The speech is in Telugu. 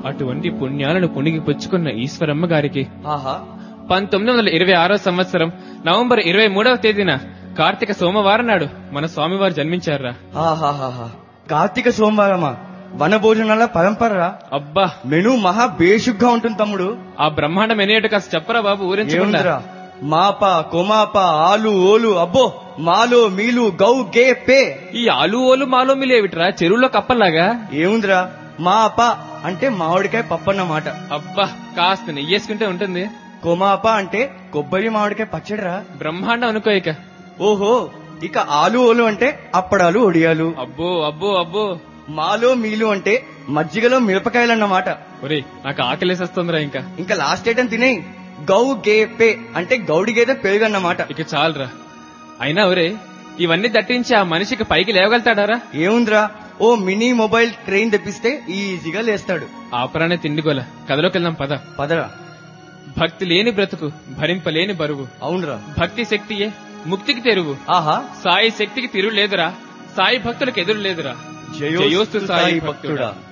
అటువంటి పుణ్యాలను పుణిగి పుచ్చుకున్న ఈశ్వరమ్మ గారికి ఆహా పంతొమ్మిది వందల ఇరవై ఆరో సంవత్సరం నవంబర్ ఇరవై మూడవ తేదీన కార్తీక సోమవారం నాడు మన స్వామివారు జన్మించారా ఆహాహాహా కార్తీక సోమవారమా వన భోజనాల పరంపర అబ్బా మెను మహా బేషుగ్గా ఉంటుంది తమ్ముడు ఆ బ్రహ్మాండం ఎనేటో కాస్త చెప్పరా బాబు ఊరించకుండా ఏముందిరా మాప కొమాప ఆలు ఓలు అబ్బో మాలో మీలు గౌ గే పే ఈ ఆలు ఓలు మాలో మిలేవిట్రా చెరువులో కప్పల్లాగా ఏముందిరా మాప అంటే మామిడికాయ పప్పన్నమాట అబ్బా కాస్త నెయ్యేసుకుంటే ఉంటుంది కొమాప అంటే కొబ్బరి మామిడికాయ పచ్చడిరా బ్రహ్మాండం అనుకో ఇక ఓహో ఇక ఆలు ఓలు అంటే అప్పడాలు ఒడియాలు అబ్బో అబ్బో అబ్బో మాలో మీలు అంటే మజ్జిగలో మిరపకాయలన్నమాట ఒరేయ్ నాకు ఆకలేసేస్తుందిరా ఇంకా ఇంకా లాస్ట్ ఐటమ్ తినేయి గౌ గే పే అంటే గౌడి గేదె పెరుగన్నమాట ఇక చాలరా అయినా ఒరే ఇవన్నీ దట్టించి ఆ మనిషికి పైకి లేవగలుగుతాడారా ఏముందిరా ఓ మినీ మొబైల్ ట్రైన్ తెప్పిస్తే ఈజీగా లేస్తాడు ఆపరానే తిండిగోల కథలోకి వెళ్దాం పద పదరా భక్తి లేని బ్రతుకు భరింపలేని బరువు అవునరా భక్తి శక్తియే ముక్తికి తెరువు ఆహా సాయి శక్తికి తిరుగు లేదురా సాయి భక్తులకు ఎదురు లేదురా జయోస్తు సాయి భక్తుడా